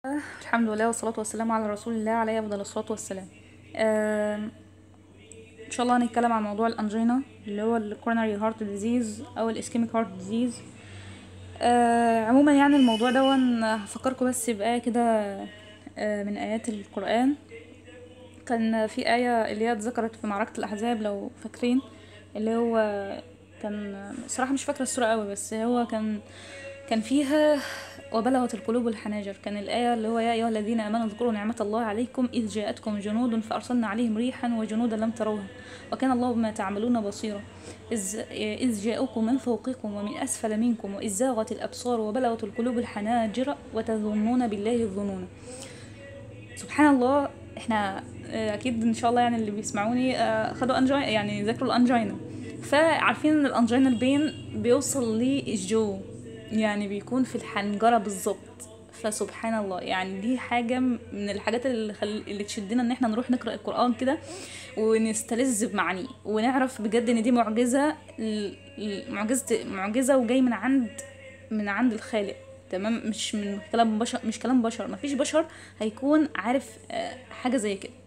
الحمد لله والصلاة والسلام على رسول الله عليه أفضل الصلاة والسلام آم، إن شاء الله هنتكلم عن موضوع الأنجينا اللي هو الكوروناري هارت ديزيز أو الإسكيميك هارت ديزيز عموما يعني الموضوع ده هفكركم بس بآية كده آه، من آيات القرآن كان في آية اللي هي اتذكرت في معركة الأحزاب لو فاكرين اللي هو كان صراحة مش فاكرة السورة قوي بس هو كان كان فيها وبلغت القلوب الحناجر كان الآية اللي هو يا أيها الذين آمنوا اذكروا نعمة الله عليكم إذ جاءتكم جنود فأرسلنا عليهم ريحا وجنودا لم تروها وكان الله بما تعملون بصيرا إذ, إذ جاءوكم من فوقكم ومن أسفل منكم وإذ زاغت الأبصار وبلغت القلوب الحناجر وتظنون بالله الظنون سبحان الله احنا آه، اكيد ان شاء الله يعني اللي بيسمعوني آه، خدوا انجينا يعني ذاكروا الانجينا فعارفين ان الانجينا البين بيوصل للجو يعني بيكون في الحنجرة بالظبط فسبحان الله يعني دي حاجة من الحاجات اللي, خل... اللي تشدنا ان احنا نروح نقرأ القرآن كده ونستلذ بمعانيه ونعرف بجد ان دي معجزة ل- ل- معجزة معجزة وجاي من عند من عند الخالق تمام مش من كلام بشر مش كلام بشر مفيش بشر هيكون عارف آه، حاجة زي كده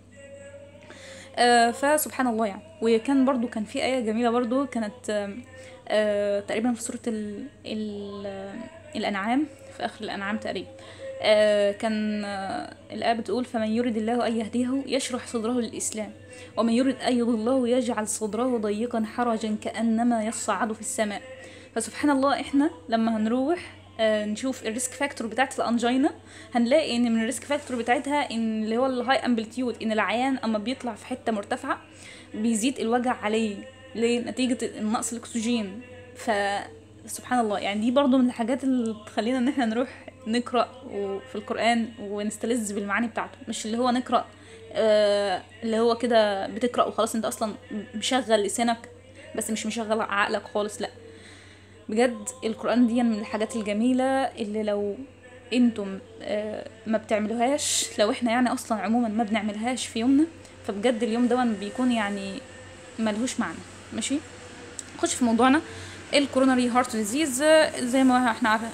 آه، فسبحان الله يعني وكان برضو كان في آية جميلة برضو كانت آم، آه، تقريبا في سورة ال ال الأنعام في آخر الأنعام تقريبا آه، كان آه، الآية بتقول فمن يرد الله أن يهديه يشرح صدره للإسلام ومن يرد أن يضله يجعل صدره ضيقا حرجا كأنما يصعد في السماء فسبحان الله احنا لما هنروح آه، نشوف الريسك فاكتور بتاعت الانجينا هنلاقي ان من الريسك فاكتور بتاعتها ان اللي هو الهاي امبلتيود ان العيان اما بيطلع في حته مرتفعه بيزيد الوجع عليه ليه نتيجه النقص الاكسجين ف سبحان الله يعني دي برضو من الحاجات اللي تخلينا ان احنا نروح نقرا و- في القران ونستلذ بالمعاني بتاعته مش اللي هو نقرا آه اللي هو كده بتقرا وخلاص انت اصلا مشغل لسانك بس مش مشغل عقلك خالص لا بجد القرآن دي من الحاجات الجميلة اللي لو انتم آه، ما بتعملوهاش لو احنا يعني اصلا عموما ما بنعملهاش في يومنا فبجد اليوم ده بيكون يعني ملهوش معنى ماشي نخش في موضوعنا الكوروناري هارت ديزيز زي ما احنا عارفين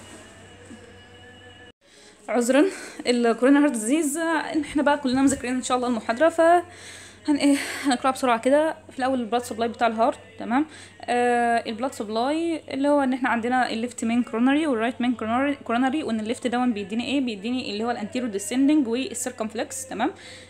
عذرا الكورونا هارت ديزيز احنا بقى كلنا مذاكرين ان شاء الله المحاضره ف هن ايه هنقراها بسرعه كده في الاول البلاد سبلاي بتاع الهارت تمام آه البلاد سبلاي اللي هو ان احنا عندنا الليفت مين كوروناري والرايت مين كوروناري وان الليفت دون بيديني ايه بيديني اللي هو الانتيرو ديسندنج والسيركمفلكس تمام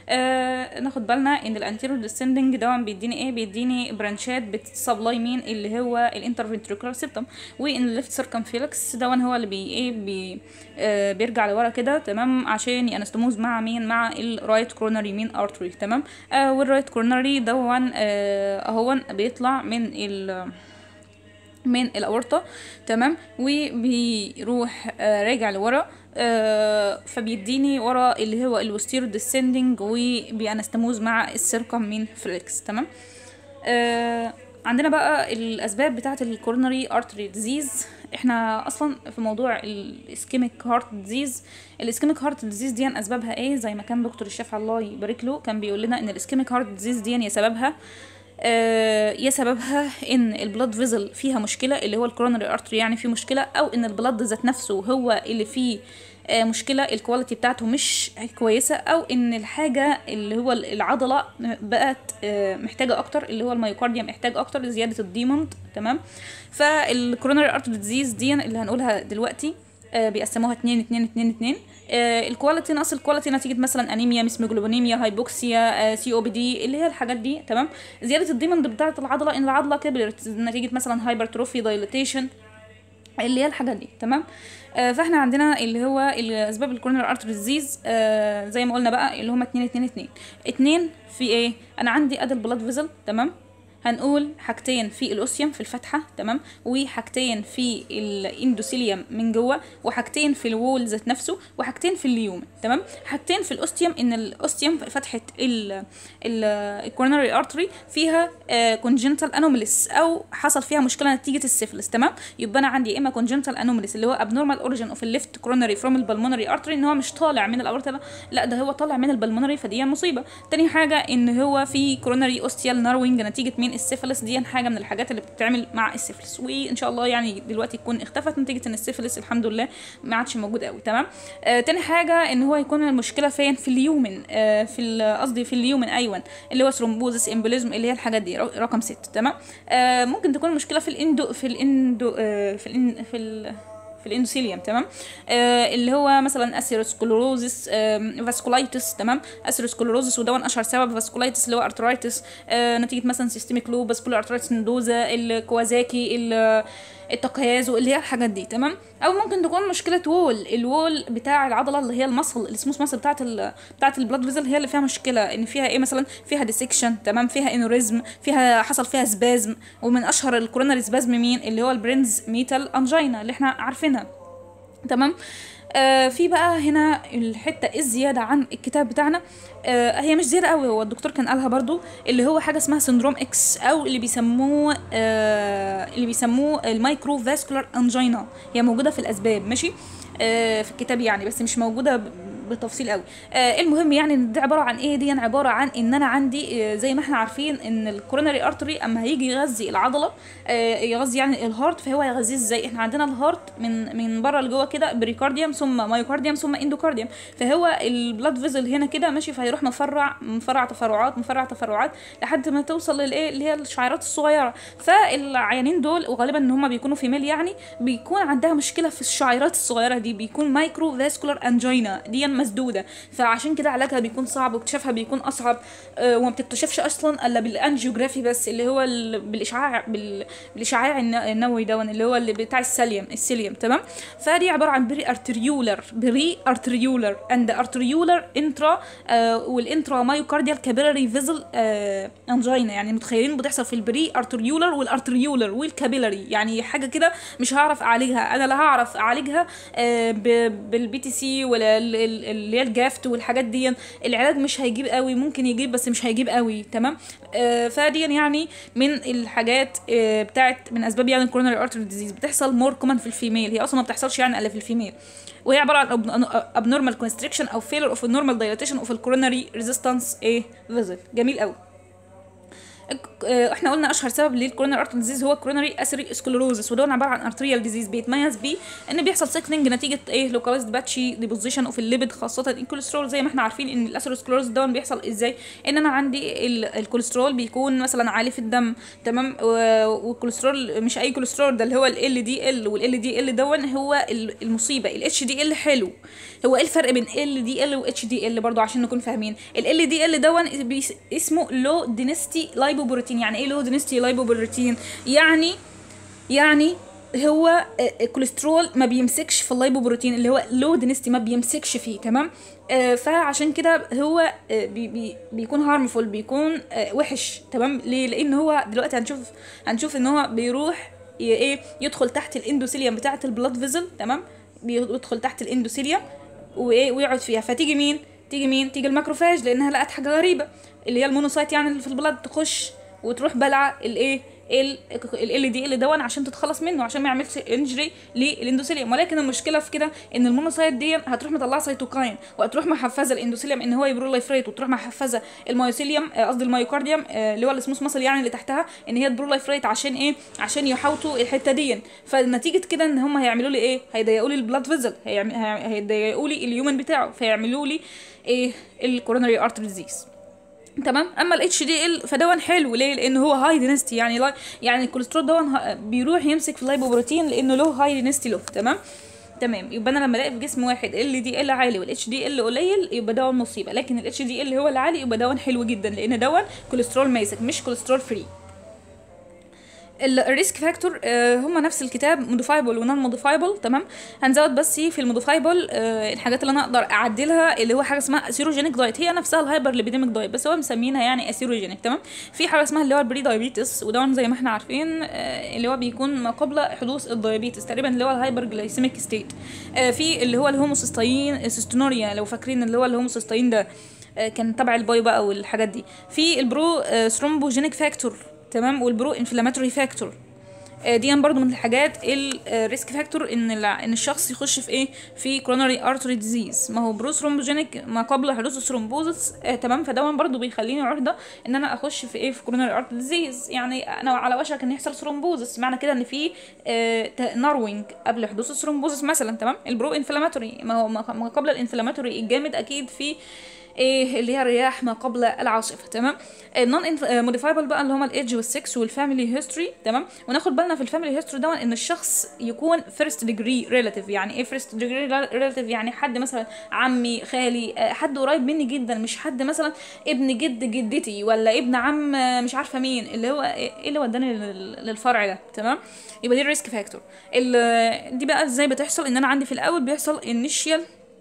آه ناخد بالنا ان الانتيرو ديسندنج دون بيديني ايه بيديني برانشات بتسبلاي مين اللي هو الانترفنتريكولار سيبتم وان الليفت سيركمفلكس دون هو اللي بي ايه بي آه بيرجع لورا كده تمام عشان ينستموز مع مين مع الرايت كوروناري مين ارتري تمام آه والرايت كوروناري دون آه اهون بيطلع من ال من الاورطه تمام وبيروح آه راجع لورا آه فبيديني ورا اللي هو الوستيرو ديسندنج وبيانستموز مع السيركم من فليكس تمام آه عندنا بقى الاسباب بتاعه الكوروناري ارتري ديزيز احنا اصلا في موضوع الاسكيميك هارت ديزيز الاسكيميك هارت ديزيز دي اسبابها ايه زي ما كان دكتور الشافعي الله يبارك له كان بيقول لنا ان الاسكيميك هارت ديزيز دي يا سببها آه، يا سببها ان البلاد فيزل فيها مشكله اللي هو الكوروناري ارتري يعني فيه مشكله او ان البلاد ذات نفسه هو اللي فيه آه، مشكله الكواليتي بتاعته مش كويسه او ان الحاجه اللي هو العضله بقت آه، محتاجه اكتر اللي هو الميوكارديوم محتاج اكتر لزياده الديموند تمام فالكوروناري ارتري ديزيز دي اللي هنقولها دلوقتي آه، بيقسموها اتنين اتنين اتنين اتنين آه، الكواليتي نقص الكواليتي نتيجه مثلا انيميا مسمجلوبينيميا هايبوكسيا سي او بي دي اللي هي الحاجات دي تمام زياده الديموند بتاعه العضله ان العضله كبرت نتيجه مثلا هايبرتروفي دايليتيشن اللي هي الحاجات دي تمام آه فاحنا عندنا اللي هو الاسباب الكورونر ارتري ديزيز آه زي ما قلنا بقى اللي هما اتنين اتنين اتنين اتنين في ايه انا عندي ادي البلاد فيزل تمام هنقول حاجتين في الاوسيوم في الفتحه تمام وحاجتين في الاندوثيليوم من جوه وحاجتين في الوول ذات نفسه وحاجتين في اليوم تمام حاجتين في الاوستيوم ان الاوستيوم فتحه الكوروناري ارتري فيها كونجنتال انوماليس او حصل فيها مشكله نتيجه السيفلس تمام يبقى انا عندي يا اما كونجنتال انوماليس اللي هو ابنورمال اوريجن اوف الليفت كوروناري فروم البلمونري ارتري ان هو مش طالع من الاورطه لا ده هو طالع من البلمونري فدي مصيبه تاني حاجه ان هو في كوروناري اوستيال ناروينج نتيجه مين السيفلس دي حاجه من الحاجات اللي بتتعمل مع السيفلس وان شاء الله يعني دلوقتي تكون اختفت نتيجه ان السيفلس الحمد لله ما عادش موجود قوي تمام آه تاني حاجه ان هو يكون المشكله فين في اليومن آه في ال- قصدي في اليومن ايوه اللي هو ثرومبوزس امبوليزم اللي هي الحاجات دي ر- رقم ست تمام آه ممكن تكون المشكله في الاندو في الاندو آه في الإن في ال في الاندوثيليوم تمام آه اللي هو مثلا اثيروسكلوروزس فاسكولايتس تمام اثيروسكلوروزس ودون اشهر سبب فاسكولايتس اللي هو ارترايتس آه نتيجه مثلا سيستميك لوبس بولو ارترايتس ندوزا الكوازاكي ال- التقيازو اللي هي الحاجات دي تمام او ممكن تكون مشكله وول الوول بتاع العضله اللي هي المصل السموث مصل بتاعه ال بتاعه البلاد فيزل هي اللي فيها مشكله ان فيها ايه مثلا فيها ديسكشن تمام فيها انوريزم فيها حصل فيها سبازم ومن اشهر الكوروناري سبازم مين اللي هو البرينز ميتال انجينا اللي احنا عارفينها تمام آه في بقى هنا الحته الزياده عن الكتاب بتاعنا آه هي مش زياده قوي هو الدكتور كان قالها برضو اللي هو حاجه اسمها سندروم اكس او اللي بيسموه آه اللي بيسموه المايكرو فاسكولار انجينا هي موجوده في الاسباب ماشي آه في الكتاب يعني بس مش موجوده ب- بتفصيل قوي آه المهم يعني ان دي عباره عن ايه دي عباره عن ان انا عندي آه زي ما احنا عارفين ان الكوروناري ارتري اما هيجي يغذي العضله آه يغذي يعني الهارت فهو يغذيه ازاي احنا عندنا الهارت من من بره لجوه كده بريكارديوم ثم مايوكارديوم ثم اندوكارديوم فهو البلاد فيزل هنا كده ماشي فهيروح مفرع مفرع تفرعات مفرع تفرعات لحد ما توصل للايه اللي هي الشعيرات الصغيره فالعيانين دول وغالبا ان هم بيكونوا فيميل يعني بيكون عندها مشكله في الشعيرات الصغيره دي بيكون مايكرو فاسكولار انجينا دي مسدوده فعشان كده علاجها بيكون صعب واكتشافها بيكون اصعب آه، وما بتكتشفش اصلا الا بالانجيوجرافي بس اللي هو ال- بالاشعاع بال- بالاشعاع الن- النووي ده اللي هو اللي بتاع السيليوم السيليوم تمام فدي عباره عن بري ارتريولر بري ارتريولر اند ارتريولر انترا آه والانترا مايوكارديال كابيلاري فيزل آه انجينا يعني متخيلين بتحصل في البري ارتريولر والارتريولر والكابيلاري يعني حاجه كده مش هعرف اعالجها انا لا هعرف اعالجها آه ب- بالبي تي سي ولا ال- ال- اللي هي الجافت والحاجات دي العلاج مش هيجيب قوي ممكن يجيب بس مش هيجيب قوي تمام آه فدي يعني من الحاجات آه بتاعت من اسباب يعني الكوروناري ارتري ديزيز بتحصل مور كومن في الفيميل هي اصلا ما بتحصلش يعني الا في الفيميل وهي عباره عن abnormal constriction او failure of a normal dilatation of the coronary resistance ايه vessel جميل قوي الك- آه، احنا قلنا اشهر سبب للكوروناري ارتري ديزيز هو كوروناري اثري سكلروزس وده عباره عن ارتريال ديزيز بيتميز بيه ان بيحصل سيكننج نتيجه ايه لوكاليزد باتشي ديبوزيشن اوف الليبيد خاصه الكوليسترول زي ما احنا عارفين ان الاثيروسكلروز ده بيحصل ازاي ان انا عندي ال- الكوليسترول بيكون مثلا عالي في الدم تمام و- والكوليسترول مش اي كوليسترول ده اللي هو ال دي ال وال دي ال دون هو ال- المصيبه الاتش دي ال حلو هو ايه الفرق بين ال دي ال واتش دي ال برضو عشان نكون فاهمين ال دي ال دون بيس- اسمه لو دينستي لايبوبروتين يعني ايه لو دينستي لايبوبروتين يعني يعني هو آه، الكوليسترول ما بيمسكش في اللايبوبروتين اللي هو لو دينستي ما بيمسكش فيه تمام آه فعشان كده هو آه بي بي بيكون هارمفول بيكون آه وحش تمام ليه لان هو دلوقتي هنشوف هنشوف ان هو بيروح ي- ايه يدخل تحت الاندوثيليوم بتاعه البلاد فيزل تمام بيدخل تحت الاندوثيليوم وايه ويقعد فيها فتيجي مين تيجي مين تيجي الماكروفاج لانها لقت حاجه غريبه اللي هي المونوسايت يعني اللي في البلاد تخش وتروح بلعه الايه ال دي ال دون عشان تتخلص منه عشان ما يعملش انجري للاندوثيليوم ولكن المشكله في كده ان المونوسايت دي هتروح مطلعه سيتوكاين وهتروح محفزه الاندوثيليوم ان هو يبرولايفريت وتروح محفزه المايوثيليوم آه، قصدي المايوكارديوم آه، اللي هو السموث ماسل يعني اللي تحتها ان هي تبرولايفريت عشان ايه عشان يحوطوا الحته دي فنتيجه كده ان هم هيعملوا لي ايه هيضيقوا لي البلاد فيزل هيضيقوا لي اليومن بتاعه فيعملوا لي ايه الكوروناري ارتري ديزيز تمام اما الاتش دي ال فدون حلو ليه لان هو هاي دينستي يعني لا يعني الكوليسترول دون ه- بيروح يمسك في اللايبوبروتين لانه له هاي دينستي له تمام تمام يبقى انا لما الاقي في جسم واحد ال دي ال عالي والاتش دي ال قليل يبقى دون مصيبه لكن الاتش دي ال هو العالي يبقى دون حلو جدا لان دون كوليسترول ماسك مش كوليسترول فري الريسك فاكتور هم نفس الكتاب موديفايبل ونون موديفايبل تمام هنزود بس في الموديفايبل الحاجات اللي انا اقدر اعدلها اللي هو حاجه اسمها اسيروجينيك دايت هي نفسها الهايبر ليبيديميك دايت بس هو مسمينها يعني اسيروجينيك تمام في حاجه اسمها اللي هو البري دايابيتس وده زي ما احنا عارفين آه، اللي هو بيكون ما قبل حدوث الدايابيتس تقريبا اللي هو الهايبر جلايسيميك ستيت في اللي هو الهوموسيستاين سيستونوريا لو فاكرين اللي هو الهوموسيستاين ده آه، كان تبع البايو بقى والحاجات دي في البرو ثرومبوجينيك فاكتور تمام والبرو انفلاماتوري فاكتور آه، دي برضو من الحاجات الريسك فاكتور ان الع- ان الشخص يخش في ايه في كرونري ارتري ديزيز ما هو بروثرومبوجينيك ما قبل حدوث الثرومبوزس آه تمام فده برضو بيخليني عرضه ان انا اخش في ايه في كرونري ارتري ديزيز يعني انا على وشك ان يحصل ثرومبوزس معنى كده ان في آه ت- ناروينج قبل حدوث الثرومبوزس مثلا تمام البرو انفلاماتوري ما هو ما ما قبل الانفلاماتوري الجامد اكيد في ايه اللي هي الرياح ما قبل العاصفه تمام النون موديفايبل بقى اللي هما الايدج والسكس والفاميلي هيستوري تمام وناخد بالنا في الفاميلي هيستوري ده ان الشخص يكون فيرست ديجري ريلاتيف يعني ايه فيرست ديجري ريلاتيف يعني حد مثلا عمي خالي آه، حد قريب مني جدا مش حد مثلا ابن جد جدتي ولا ابن عم آه، مش عارفه مين اللي هو ايه اللي وداني لل- للفرع ده تمام يبقى دي الريسك فاكتور دي بقى ازاي بتحصل ان انا عندي في الاول بيحصل انيشيال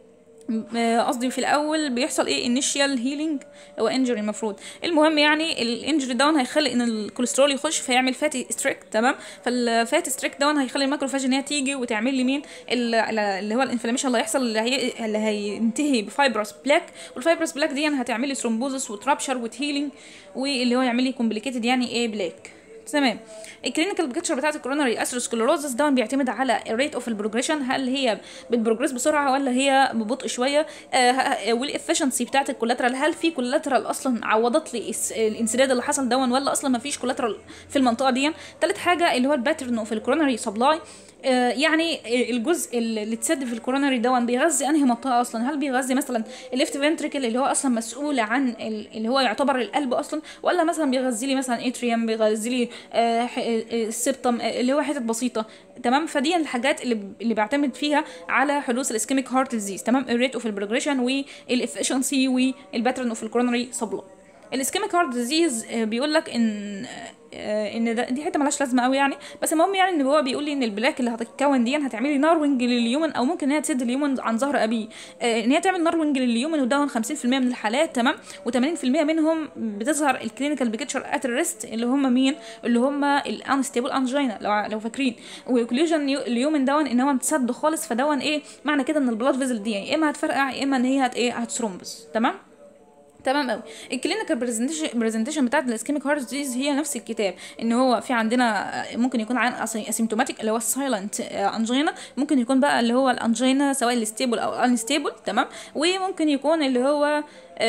آه، قصدي في الاول بيحصل ايه انيشيال هيلينج هو انجري المفروض المهم يعني الانجري داون هيخلي ان الكوليسترول يخش فيعمل فاتي ستريك تمام فالفاتي ستريك داون هيخلي الماكروفاج ان هي تيجي وتعمل لي مين ال- اللي هو الانفلاميشن اللي هيحصل اللي, هي اللي هينتهي بفايبرس بلاك والفايبرس بلاك دي يعني هتعمل لي ثرومبوزس وترابشر وتهيلينج واللي هو يعمل لي كومبليكيتد يعني ايه بلاك تمام الكلينيكال بيكتشر بتاعت الكوروناري اثيروسكليروزس ده بيعتمد على الريت اوف البروجريشن هل هي بتبروجريس بسرعه ولا هي ببطء شويه آه والافشنسي بتاعت الكولاترال هل في كولاترال اصلا عوضت لي الس- الانسداد اللي حصل دون ولا اصلا ما فيش كولاترال في المنطقه دي تالت حاجه اللي هو الباترن اوف الكوروناري سبلاي آه، يعني الجزء اللي اتسد في الكوروناري دون بيغذي انهي منطقه اصلا هل بيغذي مثلا الليفت فنتريكل اللي هو اصلا مسؤول عن ال- اللي هو يعتبر القلب اصلا ولا مثلا بيغذي لي مثلا اتريوم بيغذي لي آه، ح- آه، السبتم آه، اللي هو حتت بسيطه تمام فدي الحاجات اللي اللي بعتمد فيها على حدوث الاسكيميك هارت ديزيز تمام الريت اوف البروجريشن والافشنسي والباترن اوف الكوروناري سبلاي الاسكيميك هارت ديزيز بيقول لك ان آه، ان ده دي حته ملهاش لازمه قوي يعني بس المهم يعني ان هو بيقول لي ان البلاك اللي هتتكون دي هتعملي ناروينج لليومن او ممكن ان هي تسد اليومن عن ظهر ابيه آه، ان هي تعمل ناروينج لليومن وده 50% من الحالات تمام و80% منهم بتظهر الكلينيكال بيكتشر ات الريست اللي هم مين اللي هم الانستيبل انجينا لو لو فاكرين والاوكلوجن اليومن دون ان هو متسد خالص فدون ايه معنى كده ان البلاد فيزل دي يا اما هتفرقع يا اما ان هي هت ايه هتثرومبس تمام تمام قوي الكلينيكال برزنتيشن برزنتيشن بتاعت الاسكيميك هارت ديزيز هي نفس الكتاب ان هو في عندنا آه، ممكن يكون عن اسيمتوماتيك اللي هو السايلنت انجينا ممكن يكون بقى اللي هو الانجينا سواء الستيبل او الانستيبل تمام وممكن يكون اللي هو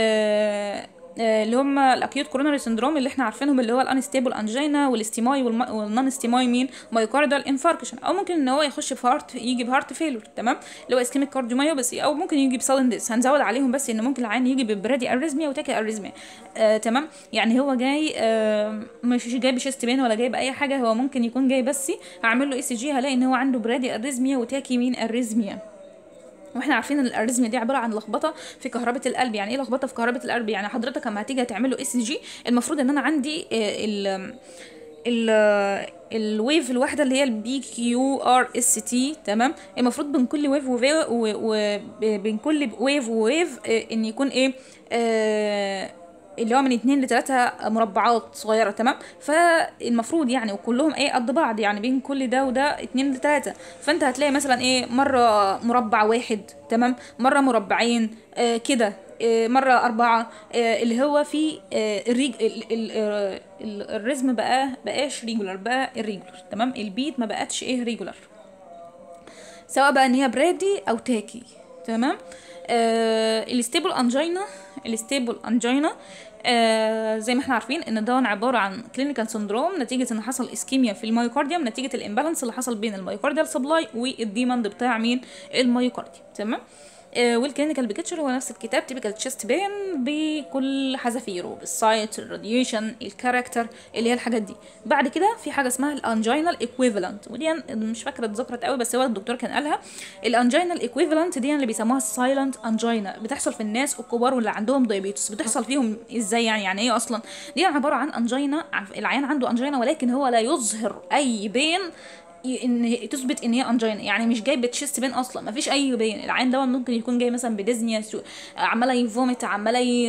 آه آه، اللي هم الاكيوت كوروناري سندروم اللي احنا عارفينهم اللي هو الانستيبل انجينا والاستيماي والنون استيماي مين مايوكاردال انفاركشن او ممكن ان هو يخش في هارت يجي بهارت فيلور تمام اللي هو اسكيميك كارديوميوباثي او ممكن يجي بسادن ديس هنزود عليهم بس ان ممكن العين يجي ببرادي اريزميا وتاكي اريزميا آه تمام يعني هو جاي آه مش جاي بشيست بين ولا جاي باي حاجه هو ممكن يكون جاي بس هعمل له اي سي جي هلاقي ان هو عنده برادي اريزميا وتاكي مين اريزميا واحنا عارفين ان الاريزميا دي عباره عن لخبطه في كهربه القلب يعني ايه لخبطه في كهربه القلب يعني حضرتك لما هتيجي تعمل له اي سي جي المفروض ان انا عندي آه، ال ال الويف الواحده اللي هي البي كيو ار اس تي تمام المفروض بين كل ويف وفي- و- وبين كل ويف وويف آه، ان يكون ايه آه اللي هو من اتنين لتلاتة مربعات صغيرة تمام فالمفروض يعني وكلهم ايه قد بعض يعني بين كل ده وده اتنين لتلاتة فانت هتلاقي مثلا ايه مرة مربع واحد تمام مرة مربعين آه كده آه مرة أربعة آه اللي هو في آه الريج ال ال آه، ال الريزم بقى بقاش ريجولار بقى الريجولار تمام البيت ما بقتش ايه ريجولار سواء بقى ان هي برادي او تاكي تمام آه الستيبل انجينا الستيبل انجينا آه زي ما احنا عارفين ان ده عباره عن كلينيكال سندروم نتيجه ان حصل اسكيميا في الميوكارديوم نتيجه الامبالانس اللي حصل بين الميوكارديال سبلاي والديماند بتاع مين الميوكارديوم تمام آه والكلينيكال بيكتشر هو نفس الكتاب تيبيكال تشيست بين بكل حذافيره بالسايت الراديشن الكاركتر اللي هي الحاجات دي بعد كده في حاجه اسمها الانجينال ايكويفالنت ودي مش فاكره اتذكرت قوي بس هو الدكتور كان قالها الانجينال ايكويفالنت دي اللي بيسموها السايلنت انجينا بتحصل في الناس الكبار واللي عندهم دايابيتس بتحصل فيهم ازاي يعني يعني ايه اصلا دي عباره عن انجينا العيان عنده انجينا ولكن هو لا يظهر اي بين ي- ان تثبت ان هي انجينا يعني مش جاي بتشيست بين اصلا ما فيش اي بين العين ده ممكن يكون جاي مثلا بديزنيا سو- عماله يفومت عماله ي...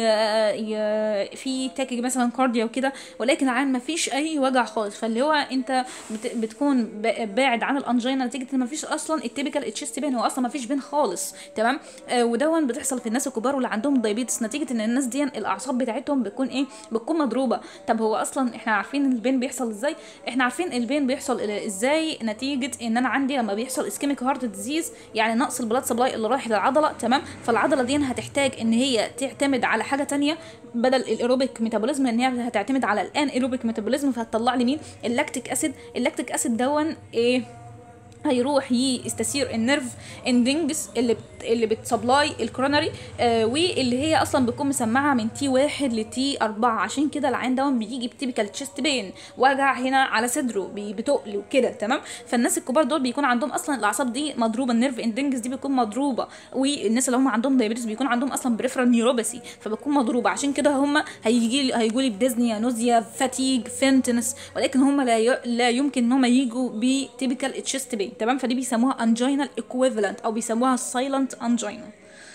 ي... في تاكي مثلا كارديا وكده ولكن العين ما فيش اي وجع خالص فاللي هو انت بت... بتكون ب... باعد عن الانجينا نتيجه ان ما فيش اصلا التيبيكال تشيست بين هو اصلا ما فيش بين خالص تمام آه ودون بتحصل في الناس الكبار واللي عندهم دايبيتس نتيجه ان الناس دي الاعصاب بتاعتهم بتكون ايه بتكون مضروبه طب هو اصلا احنا عارفين البين بيحصل ازاي احنا عارفين البين بيحصل ازاي نتيجه ان انا عندي لما بيحصل اسكيميك هارت ديزيز يعني نقص البلاد سبلاي اللي رايح للعضله تمام فالعضله دي هتحتاج ان هي تعتمد على حاجه تانية بدل الايروبيك ميتابوليزم ان هي هتعتمد على الان ايروبيك ميتابوليزم فهتطلع لي مين اللاكتيك اسيد اللاكتيك اسيد دون ايه هيروح يستثير النيرف اندنجز اللي بت... اللي بتسبلاي الكرونري آه واللي هي اصلا بتكون مسمعه من تي واحد لتي أربعة عشان كده العين ده بيجي بتيبيكال تشيست بين وجع هنا على صدره بي- بتقل وكده تمام فالناس الكبار دول بيكون عندهم اصلا الاعصاب دي مضروبه النيرف اندنجز دي بتكون مضروبه والناس اللي هم عندهم دايابيتس بيكون عندهم اصلا بريفرال نيوروباثي فبتكون مضروبه عشان كده هم هيجي هيجوا لي بديزنيا نوزيا فاتيج فينتنس ولكن هم لا ي... لا يمكن ان هم يجوا بتيبيكال تشيست بين تمام فدي بيسموها انجينال ايكويفالنت او بيسموها سايلنت انجينا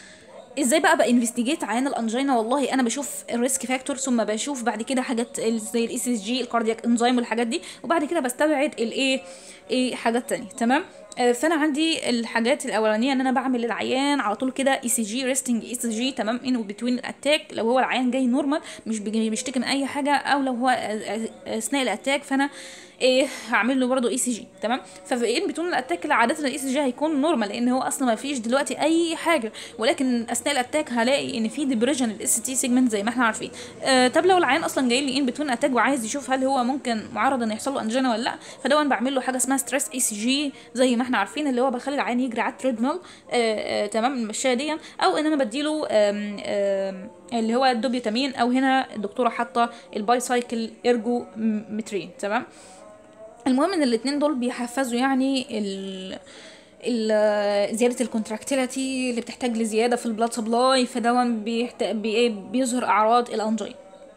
ازاي بقى بانفستيجيت عيان الانجينا والله انا بشوف الريسك فاكتور ثم بشوف بعد كده حاجات ال- زي الاي سي جي الكاردياك انزيم والحاجات دي وبعد كده بستبعد الايه ايه حاجات تانية تمام آه، فانا عندي الحاجات الاولانيه ان انا بعمل للعيان على طول كده اي سي جي ريستنج اي سي جي تمام ان وبتوين الاتاك لو هو العيان جاي نورمال مش بيجي- بيشتكي من اي حاجه او لو هو آه، آه، اثناء الاتاك فانا ايه هعمل له برضه اي سي جي تمام ففي ان بتوين الاتاك عاده الاي سي جي هيكون نورمال لان هو اصلا ما فيش دلوقتي اي حاجه ولكن اثناء الاتاك هلاقي ان في ديبريشن الاس تي سيجمنت زي ما احنا عارفين آه طب لو العيان اصلا جاي لي ان بتوين اتاك وعايز يشوف هل هو ممكن معرض ان يحصل له انجينا ولا لا فدون بعمل له حاجه اسمها ستريس اي سي جي زي ما احنا عارفين اللي هو بخلي العيان يجري على التريد ميل آه آه تمام المشايه دي او ان انا بديله آم آم اللي هو الدوبيتامين او هنا الدكتوره حاطه الباي سايكل ارجو مترين تمام المهم ان الاتنين دول بيحفزوا يعني ال ال- زيادة الكونتراكتيليتي اللي بتحتاج لزيادة في البلاد سبلاي فدون بيحت... بي... إيه بيظهر أعراض الأنجين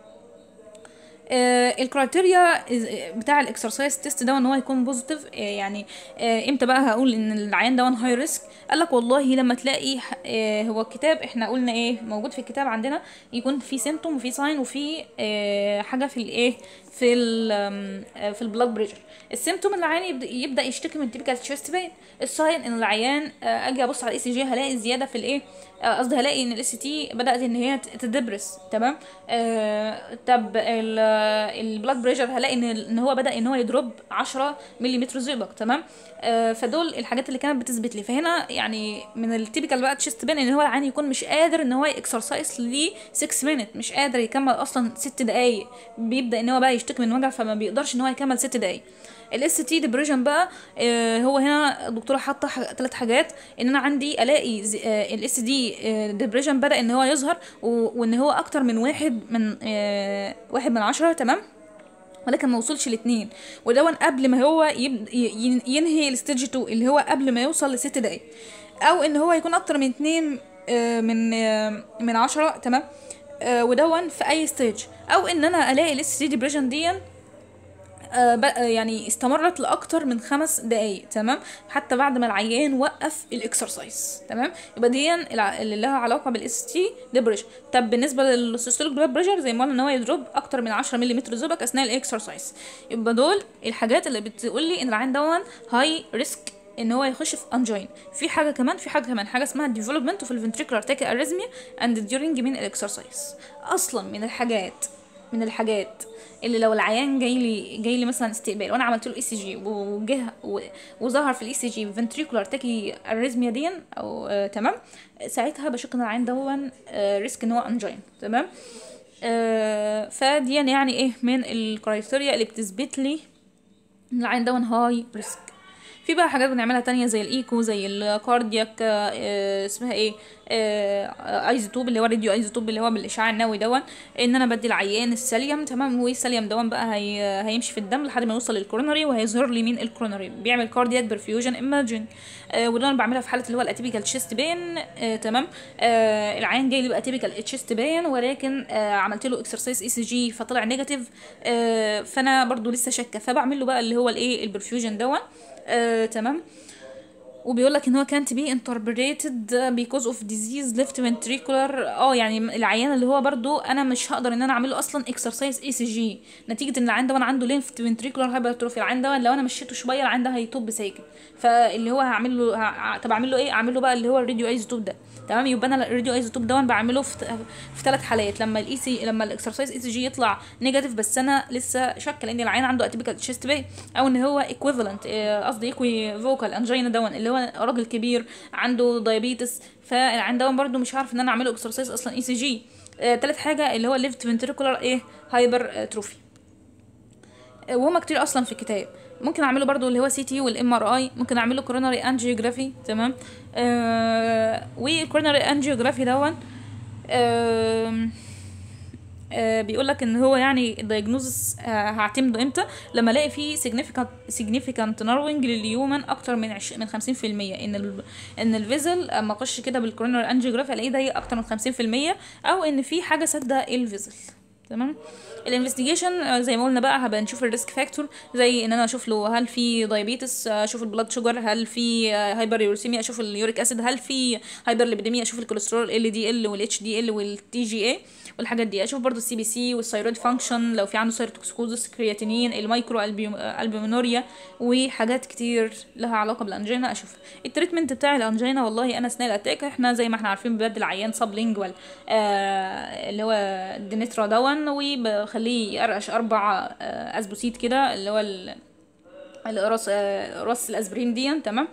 آه الكرايتيريا إز- بتاع الاكسرسايز تيست ده ان هو يكون بوزيتيف آه يعني آه امتى بقى هقول ان العيان ده هاي ريسك قال لك والله لما تلاقي ح- آه هو الكتاب احنا قلنا ايه موجود في الكتاب عندنا يكون في سيمتوم وفي ساين وفي آه حاجه في الايه في ال آم، آه، في البلاد بريشر السيمتوم العيان يبدا, يبدأ يشتكي من تيبيكال تشيست بين الساين ان العيان آه، اجي ابص على الاي سي جي هلاقي زياده في الايه آه، قصدي هلاقي ان الاس تي بدات ان هي ت- تدبرس تمام آه طب البلاد بريشر هلاقي ان ان هو بدا ان هو يدروب 10 ملم زئبق تمام آه فدول الحاجات اللي كانت بتثبت لي فهنا يعني من التيبيكال بقى تشيست بين ان هو العيان يكون مش قادر ان هو اكسرسايز ل 6 مينت مش قادر يكمل اصلا 6 دقائق بيبدا ان هو بقى يشتكي من وجع فما بيقدرش ان هو يكمل 6 دقائق الاس تي ديبريشن بقى آه هو هنا الدكتوره حاطه ثلاث حاجات ان انا عندي الاقي الاس دي ديبريشن بدا ان هو يظهر و- وان هو اكتر من واحد من آه واحد من عشرة تمام ولكن ما وصلش لاتنين ودون قبل ما هو يب... ي- ينهي الستيج 2 اللي هو قبل ما يوصل لست دقايق او ان هو يكون اكتر من اتنين آه، من آه، من عشرة تمام آه، ودون في اي ستيج او ان انا الاقي الاس تي ديبريشن دي آه، بقى- يعني استمرت لاكتر من خمس دقايق تمام حتى بعد ما العيان وقف الاكسرسايز تمام يبقى دي الع- اللي لها علاقه بالاس تي ديبريشن طب بالنسبه للسيستوليك بلاد بريشر زي ما قلنا ان هو يضرب اكتر من 10 ملم زئبق اثناء الاكسرسايز يبقى دول الحاجات اللي بتقول لي ان العيان دون هاي ريسك ان هو يخش في انجين في حاجه كمان في حاجه كمان حاجه اسمها ديفلوبمنت اوف الفنتريكولار تاكي اريزميا اند ديورنج من الاكسرسايز اصلا من الحاجات من الحاجات اللي لو العيان جاي لي جاي لي مثلا استقبال وانا عملت له اي سي جي وجه و- وظهر في الاي سي جي فنتريكولار تاكي اريزميا دي او آه تمام ساعتها بشك ان العيان دون آه ريسك ان هو انجين تمام آه فدي يعني ايه من الكرايتيريا اللي بتثبت لي ان العين دون هاي ريسك في بقى حاجات بنعملها تانية زي الايكو زي الكاردياك آه، اسمها ايه آه، ايزوتوب اللي هو راديو ايزوتوب اللي هو بالاشعاع النووي دون ان انا بدي العيان السليم تمام والسليم دون بقى هي هيمشي في الدم لحد ما يوصل للكورونري وهيظهر لي مين الكورونري بيعمل كاردياك برفيوجن ايمرجن آه وده انا بعملها في حاله اللي هو الاتيبيكال تشيست بين آه تمام آه العيان جاي لي بقى اتيبيكال تشيست بين ولكن آه عملت له اكسرسايز اي سي جي فطلع نيجاتيف آه فانا برضو لسه شاكه فبعمل له بقى اللي هو الايه البرفيوجن دون آه تمام وبيقول لك ان هو كانت بي interpreted because of disease left ventricular اه يعني العيان اللي هو برضو انا مش هقدر ان انا اعمل له اصلا اكسرسايز اي سي جي نتيجه ان العيان ده وانا عنده left ventricular hypertrophy العيان ده لو انا مشيته شويه العيان ده هيطب ساكن فاللي هو هعمل له ه... طب اعمل له ايه اعمل له بقى اللي هو الراديو ايزوتوب ده تمام يبقى انا الراديو ايزوتوب ده بعمله في في ثلاث حالات لما الاي سي لما الاكسرسايز اي سي جي يطلع نيجاتيف بس انا لسه شاكه لان العيان عنده اتيبيكال تشيست باي او ان هو ايكويفالنت قصدي ايكوي فوكال انجينا دون اللي هو راجل كبير عنده دايابيتس فالعيان دون برده مش عارف ان انا اعمله اكسرسايز اصلا اي سي جي تالت حاجه اللي هو الليفت فنتريكولار ايه هايبر تروفي وهما كتير اصلا في الكتاب ممكن اعمله برضو اللي هو سي تي والام ار اي ممكن اعمله كوروناري انجيوجرافي تمام آه والكوروناري انجيوجرافي دون آه آه بيقول لك ان هو يعني الدايجنوزس آه هعتمده امتى لما الاقي فيه significant significant narrowing لليومن اكتر من عش من 50% ان ال ان الفيزل اما اخش كده بالكوروناري انجيوجرافي الاقيه ضيق اكتر من 50% او ان في حاجه سادة الفيزل تمام الانفستيجيشن زي ما قلنا بقى هبقى نشوف الريسك فاكتور زي ان انا اشوف له هل في دايابيتس اشوف البلاد شوجر هل في هايبر يوريسيميا اشوف اليوريك اسيد هل في هايبر ليبيديميا اشوف الكوليسترول ال دي ال والاتش دي ال والتي جي اي والحاجات دي اشوف برضو السي بي سي والثايرويد فانكشن لو في عنده سيروتوكسكوزس كرياتينين المايكرو البيومينوريا وحاجات كتير لها علاقه بالانجينا اشوف التريتمنت بتاع الانجينا والله انا اثناء الاتاك احنا زي ما احنا عارفين ببدل العيان سب لينجوال آه اللي هو الدينيترا دون وبخليه يقرقش اربع آه اسبوسيت كده اللي هو الراس راس الاسبرين دي تمام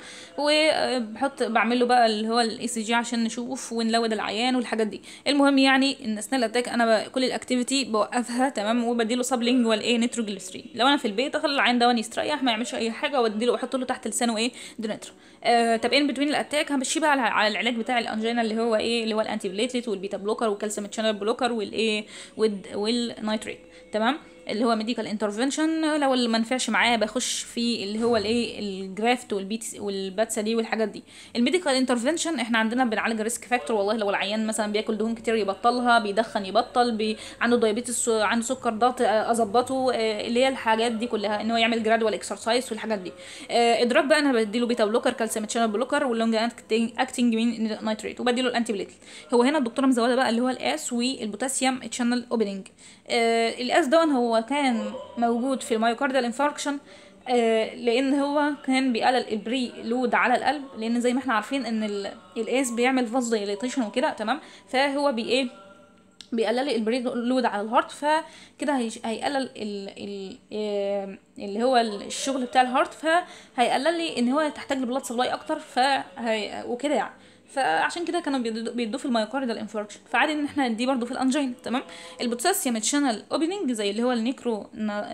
وبحط بعمل له بقى اللي هو الاي سي جي عشان نشوف ونلود العيان والحاجات دي المهم يعني ان اثناء الاتاك انا كل الاكتيفيتي بوقفها تمام وبديله سب لينجوال ايه نيتروجليسرين لو انا في البيت اخلي العيان ده يستريح ما يعملش اي حاجه واديله واحط له تحت لسانه ايه دونيترا آه طب ان بتوين الاتاك همشي بقى على العلاج بتاع الانجينا اللي هو ايه اللي هو الانتي بليتلت والبيتا بلوكر والكالسيوم تشانل بلوكر والايه والنايتريت تمام اللي هو ميديكال انترفنشن لو اللي ما نفعش معاه بخش في اللي هو الايه الجرافت والبيت والباتسا دي والحاجات دي الميديكال انترفنشن احنا عندنا بنعالج الريسك فاكتور والله لو العيان مثلا بياكل دهون كتير يبطلها بيدخن يبطل بي عنده دايابيتس عنده سكر ضغط اظبطه اللي هي الحاجات دي كلها ان هو يعمل جرادوال اكسرسايز والحاجات دي ادراك بقى انا بديله بيتا بلوكر كالسيوم تشانل بلوكر واللونج اكتنج مين نايتريت وبديله الانتي بليتل هو هنا الدكتوره مزوده بقى اللي هو الاس والبوتاسيوم تشانل اوبننج الاس دون هو كان موجود في المايوكاردال انفاركشن آه لان هو كان بيقلل البري لود على القلب لان زي ما احنا عارفين ان الاس بيعمل فاز دايليتيشن وكده تمام فهو بي ايه بيقلل البري لود على الهارت فكده هيقلل ال ال اللي هو الشغل بتاع الهارت فهيقلل لي ان هو تحتاج لبلاد سبلاي اكتر فهي وكده يعني فعشان كده كانوا بيدوه في المايوكاردال انفاركشن فعادي ان احنا نديه برضه في الانجين تمام البوتاسيوم تشانل اوبننج زي اللي هو النيكرو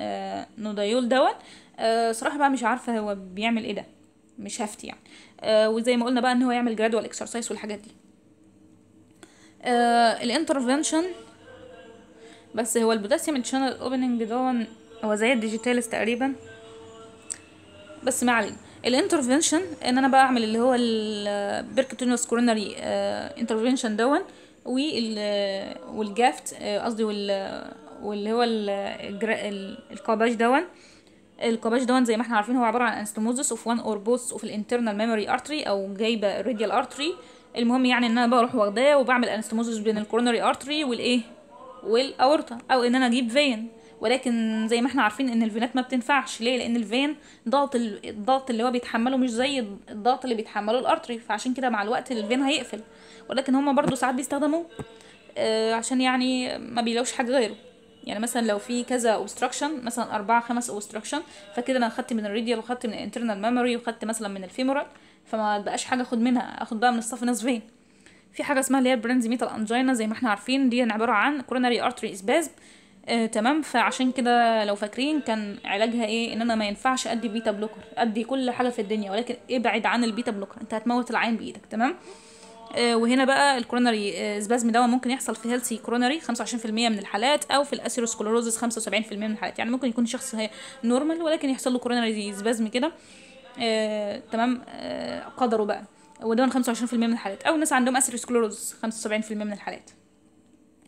نودايول دوت آه صراحه بقى مش عارفه هو بيعمل ايه ده مش هفتي يعني آه وزي ما قلنا بقى ان هو يعمل جرادوال اكسرسايز والحاجات دي آه الانترفنشن بس هو البوتاسيوم تشانل اوبننج دون هو زي الديجيتالس تقريبا بس ما علينا الانترفنشن ان انا بعمل اللي هو البيركتونوس كوروناري انترفنشن دون والجافت قصدي واللي هو الكاباج دون الكاباج دون زي ما احنا عارفين هو عباره عن انستموزس اوف وان اور بوث اوف الانترنال ميموري ارتري او جايبه الراديال ارتري المهم يعني ان انا بروح واخداه وبعمل انستموزس بين الكوروناري ارتري والايه والاورطه او ان انا اجيب فين ولكن زي ما احنا عارفين ان الفينات ما بتنفعش ليه لان الفين ضغط الضغط اللي هو بيتحمله مش زي الضغط اللي بيتحمله الارتري فعشان كده مع الوقت الفين هيقفل ولكن هما برضو ساعات بيستخدموه آه عشان يعني ما بيلاقوش حاجه غيره يعني مثلا لو في كذا اوبستراكشن مثلا أربعة خمس اوبستراكشن فكده انا خدت من الريديال وخدت من الانترنال ميموري وخدت مثلا من الفيمورال فما بقاش حاجه اخد منها اخد بقى من الصفنس فين في حاجه اسمها اللي هي البرنزيميتال انجينا زي ما احنا عارفين دي عباره عن كوروناري ارتري اسبازم آه، تمام فعشان كده لو فاكرين كان علاجها ايه ان انا ما ينفعش ادي بيتا بلوكر ادي كل حاجه في الدنيا ولكن ابعد عن البيتا بلوكر انت هتموت العين بايدك تمام آه وهنا بقى الكوروناري آه سبازم ده ممكن يحصل في هيلثي كوروناري 25% من الحالات او في الاسيروسكلوروزس 75% من الحالات يعني ممكن يكون شخص نورمال ولكن يحصل له كوروناري سبازم كده آه تمام آه قدره بقى وده 25% من الحالات او الناس عندهم اسيروسكلوروز 75% من الحالات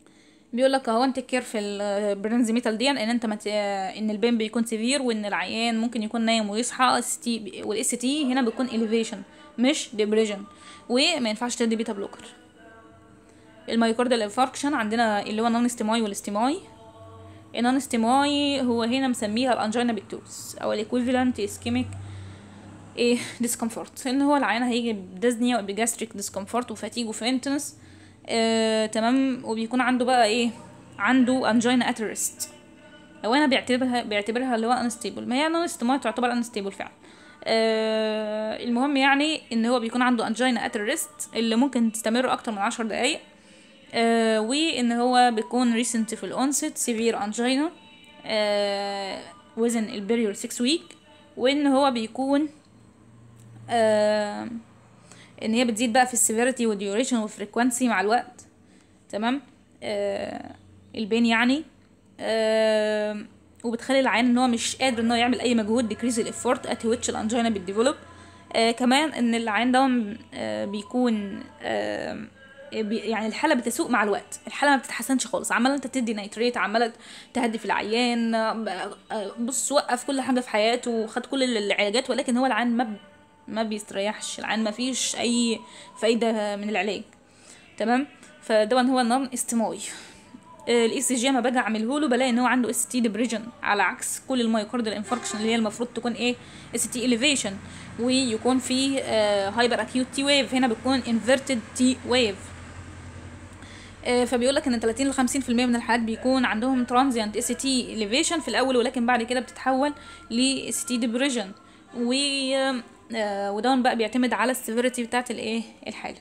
بيقول لك اهو انت كير في البرنز ميتال دي ان انت مت... ان البين بيكون سيفير وان العيان ممكن يكون نايم ويصحى اس تي والاس تي هنا بيكون اليفيشن مش ديبريجن وما ينفعش تدي بيتا بلوكر المايوكاردال انفاركشن عندنا اللي هو النون استيماي والاستيماي النون استيماي هو هنا مسميها الانجينا بيكتوس او الايكويفالنت اسكيميك ايه ديسكمفورت ان هو العيان هيجي بدزنيا وبجاستريك ديسكمفورت وفاتيج وفينتنس آه، تمام وبيكون عنده بقى ايه عنده انجينا اترست لو انا بيعتبرها بيعتبرها اللي هو انستيبل ما هي نون استيماي تعتبر انستيبل فعلا آه المهم يعني ان هو بيكون عنده انجينا اترست اللي ممكن تستمر اكتر من عشر دقايق آه وان هو بيكون ريسنت في الانست سيفير انجينا آه وزن البريور 6 ويك وان هو بيكون آه ان هي بتزيد بقى في السيفيريتي والديوريشن والفريكوانسي مع الوقت تمام آه البين يعني آه وبتخلي العيان ان هو مش قادر ان هو يعمل اي مجهود ديكريز الافورت ات ويتش الانجينا بتديفلوب آه كمان ان العيان ده آه بيكون آه بي- يعني الحاله بتسوء مع الوقت الحاله ما بتتحسنش خالص عماله انت تدي نيتريت عماله تهدي في العيان آه، آه، بص وقف كل حاجه في حياته وخد كل العلاجات ولكن هو العيان ما ب- ما بيستريحش العيان ما فيش اي فايده من العلاج تمام فده هو النون استماوي الاي سي جي اما باجي اعمله له بلاقي ان هو عنده اس تي ديبريجن على عكس كل المايوكاردال انفاركشن اللي هي المفروض تكون ايه اس تي اليفيشن ويكون فيه هايبر اكيوت تي ويف هنا بتكون انفيرتد تي ويف فبيقول لك ان 30 ل 50% من الحالات بيكون عندهم ترانزيانت اس تي اليفيشن في الاول ولكن بعد كده بتتحول ل اس تي ديبريجن و آه، ودون بقى بيعتمد على السيفيريتي بتاعت الايه الحاله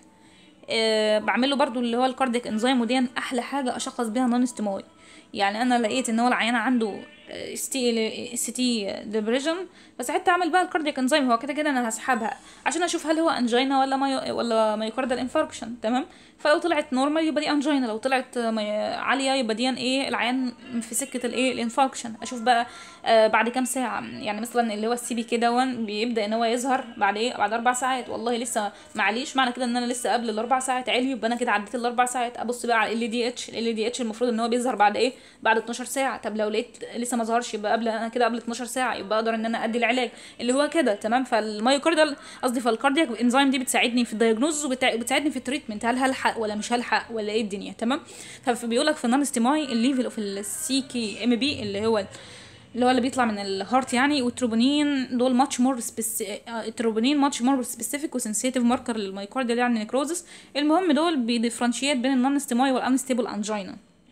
أه بعمل له برضو اللي هو الكارديك انزيم ودي احلى حاجه اشخص بيها نون استماوي يعني انا لقيت ان هو العيان عنده اس تي اس تي ديبريجن فساعتها اعمل بقى الكارديك انزيم هو كده كده انا هسحبها عشان اشوف هل هو انجينا ولا مايو ولا مايوكاردال انفاركشن تمام فلو طلعت نورمال يبقى دي انجينا لو طلعت مي- عاليه يبقى دي ايه العيان في سكه الايه الانفاركشن اشوف بقى آه بعد كام ساعه يعني مثلا اللي هو السي بي كي دون بيبدا ان هو يظهر بعد ايه بعد اربع ساعات والله لسه معليش معنى كده ان انا لسه قبل الاربع ساعات علي يبقى انا كده عديت الاربع ساعات ابص بقى على ال دي اتش ال دي اتش المفروض ان هو بيظهر بعد ايه بعد 12 ساعه طب لو لقيت لسه ما ظهرش يبقى قبل انا كده قبل 12 ساعه يبقى اقدر ان انا ادي العلاج اللي هو كده تمام فالمايوكاردال قصدي فالكاردياك انزيم دي بتساعدني في الدايجنوز وبتساعدني في التريتمنت هل هلحق ولا مش هلحق ولا ايه الدنيا تمام فبيقول لك في النون استيماي الليفل اوف السي كي ام بي اللي هو اللي هو اللي بيطلع من الهارت يعني والتروبونين دول ماتش مور التروبونين ماتش مور سبيسيفيك وسنسيتيف ماركر للمايوكارديال يعني نيكروزس المهم دول بيديفرنشيت بين النون استيماي والانستيبل انجينا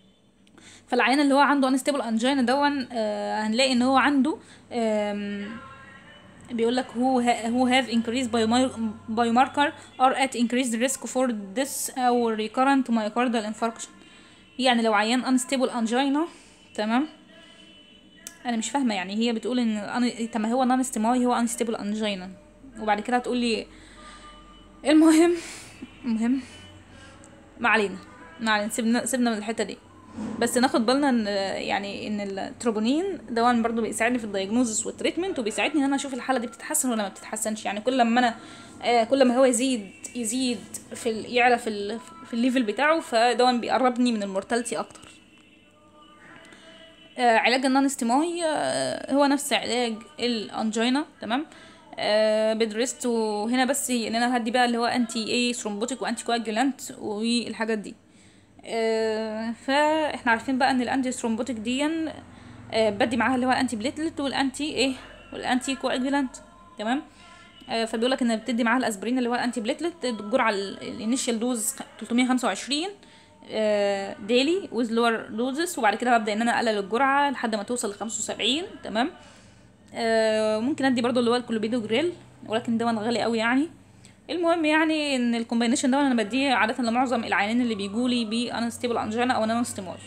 فالعيان اللي هو عنده انستيبل انجينا دون آه هنلاقي ان هو عنده آم، بيقول لك who ha- who have increased biomi- biomarker are at increased risk for this او recurrent myocardial infarction يعني لو عيان unstable angina تمام انا مش فاهمه يعني هي بتقول ان أنا- طب ما هو نون استماعي هو unstable angina وبعد كده هتقول لي المهم المهم ما علينا ما علينا سيبنا سيبنا من الحته دي بس ناخد بالنا ان يعني ان التروبونين ده برضو بيساعدني في الدايجنوزس والتريتمنت وبيساعدني ان انا اشوف الحاله دي بتتحسن ولا ما بتتحسنش يعني كل ما انا آه كل ما هو يزيد يزيد في ال- يعلى في ال في الليفل بتاعه فده بيقربني من المورتاليتي اكتر آه علاج النون استيماي آه هو نفس علاج الانجينا تمام آه بدرست وهنا بس ان انا هدي بقى اللي هو انتي ايه ثرومبوتيك وانتي كواجولانت والحاجات دي آه فاحنا عارفين بقى ان الانتي ثرومبوتيك دي آه بدي معاها اللي هو الانتي بليتلت والانتي ايه والانتي كواجولانت تمام آه فبيقول لك ان بتدي معاها الاسبرين اللي هو الانتي بليتلت الجرعه الانيشال دوز 325 ديلي ويز لور دوزس وبعد كده ببدا ان انا اقلل الجرعه لحد ما توصل ل 75 تمام آه ممكن ادي برضو اللي هو الكلوبيدو جريل ولكن ده غالي قوي يعني المهم يعني ان الكومبينيشن ده انا بديه عاده لمعظم العيانين اللي بيجولي بانستيبل انجينا او نون ستيمول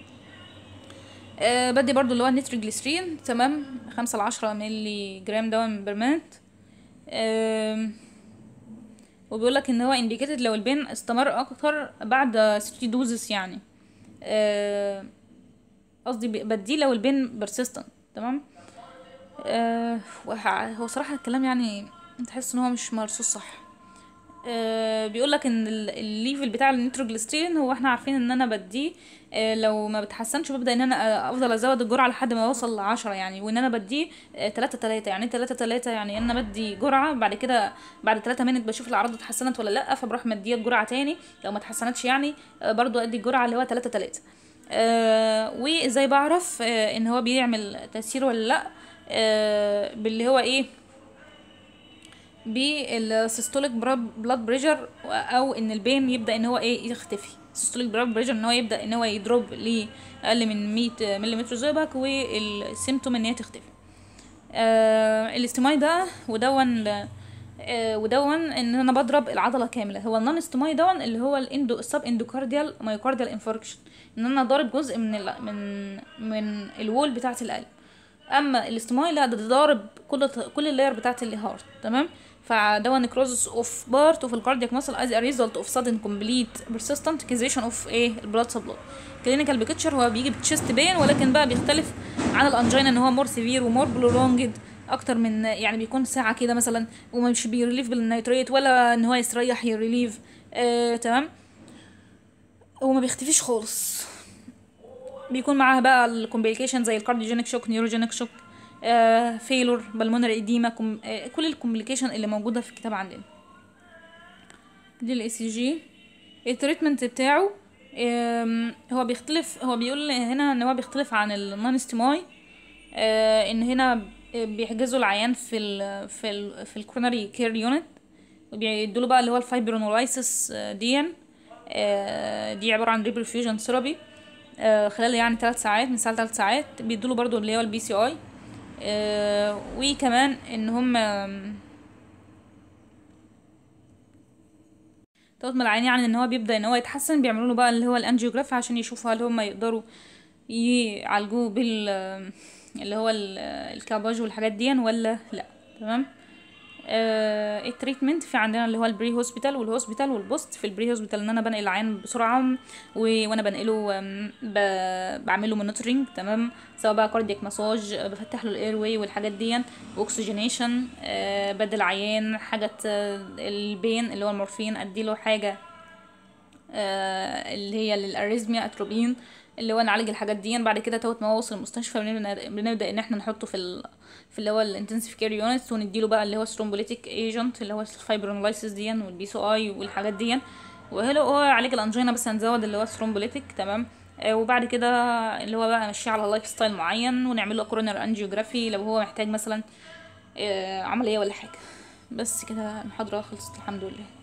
أه بدي برضو اللي هو النيتروجليسرين تمام خمسة لعشرة ملي جرام دواء بيرمنت أه وبيقول لك ان هو انديكيتد لو البين استمر اكتر بعد 3 دوزس يعني آه، قصدي ب- بديه لو البين بيرسيستنت تمام آه، وح- هو صراحة الكلام يعني تحس ان هو مش مرصوص صح آه بيقول لك ان ال- الليفل بتاع النيتروجليسيرين هو احنا عارفين ان انا بديه آه لو ما بتحسنش ببدا ان انا آه، افضل ازود الجرعه لحد ما اوصل لعشرة يعني وان انا بديه آه تلاتة تلاتة يعني تلاتة تلاتة يعني ان انا بدي جرعه بعد كده بعد تلاتة منت بشوف الاعراض اتحسنت ولا لا فبروح مديه الجرعه تاني لو ما اتحسنتش يعني آه برضو ادي الجرعه اللي هو تلاتة تلاتة آه وازاي بعرف آه ان هو بيعمل تاثير ولا لا آه باللي هو ايه بالسيستوليك بلاد بريشر او ان البين يبدا ان هو ايه يختفي السيستوليك بلاد بريشر ان هو يبدا ان هو يضرب لاقل من 100 ملم زئبق والسيمتوم ان هي تختفي آه الاستماعي بقى ودون آه ودون ان انا بضرب العضله كامله هو النون استماعي دون اللي هو الاندو السب اندوكارديال مايوكارديال انفاركشن ان انا ضارب جزء من ال من من الوول بتاعه القلب اما الاستماعي لا ده ضارب كل كل اللاير بتاعه الهارت تمام فده نكروزس اوف بارت اوف الكاردياك ماسل از ا ريزلت اوف sudden complete persistent accusation اوف ايه البلاد سبلاي كلينيكال بيكتشر هو بيجي بتشيست بين ولكن بقى بيختلف عن الانجينا ان هو مور سيفير ومور بلورونجد اكتر من يعني بيكون ساعه كده مثلا ومش بيريليف بالنيتريت ولا ان هو يستريح يريليف آه تمام وما بيختفيش خالص بيكون معاها بقى الكومبليكيشن زي الكارديوجينيك شوك نيوروجينيك شوك آه فيلور بالمونري ايديما كم آه كل الكومبليكيشن اللي موجوده في الكتاب عندنا دي الاي سي جي التريتمنت بتاعه آم، هو بيختلف هو بيقول هنا ان هو بيختلف عن النون استيماي آه ان هنا بيحجزوا العيان في ال في ال في الكوروناري كير يونت وبيدوله بقى اللي هو الفايبرونولايسيس ديا آه دي عباره عن ريبرفيوجن ثيرابي آه خلال يعني ثلاث ساعات من ساعه ثلاث ساعات بيدوله برضو اللي هو البي سي اي آه وكمان ان هم دوت من العين يعني ان هو بيبدا ان هو يتحسن بيعملوا له بقى اللي هو الانجيوجراف عشان يشوفوا هل هم يقدروا يعالجوه بال اللي هو ال- الكاباج والحاجات دي ولا لا تمام آه التريتمنت في عندنا اللي هو البري هوسبيتال والهوسبيتال والبوست في البري هوسبيتال ان انا بنقل العيان بسرعه و... وانا بنقله آم، ب... بعمل له مونيتورنج تمام سواء بقى كاردياك مساج آه، بفتح له الاير واي والحاجات دي واكسجينيشن آه بدل عيان حاجه آه، البين اللي هو المورفين اديله حاجه آه، اللي هي للاريزميا اتروبين اللي هو نعالج الحاجات دي بعد كده توت ما هو وصل المستشفى بنبدا بنبدأ ان احنا نحطه في ال... في اللي هو الانتنسيف كير يونت ونديله بقى اللي هو سترومبوليتيك ايجنت اللي هو الفايبرونلايسيس دي والبيسو اي والحاجات دي وهو هو علاج الانجينا بس هنزود اللي هو سترومبوليتيك تمام آه، وبعد كده اللي هو بقى ماشي على لايف ستايل معين ونعمل له كورونر انجيوجرافي لو هو محتاج مثلا آه، عمليه ولا حاجه بس كده المحاضره خلصت الحمد لله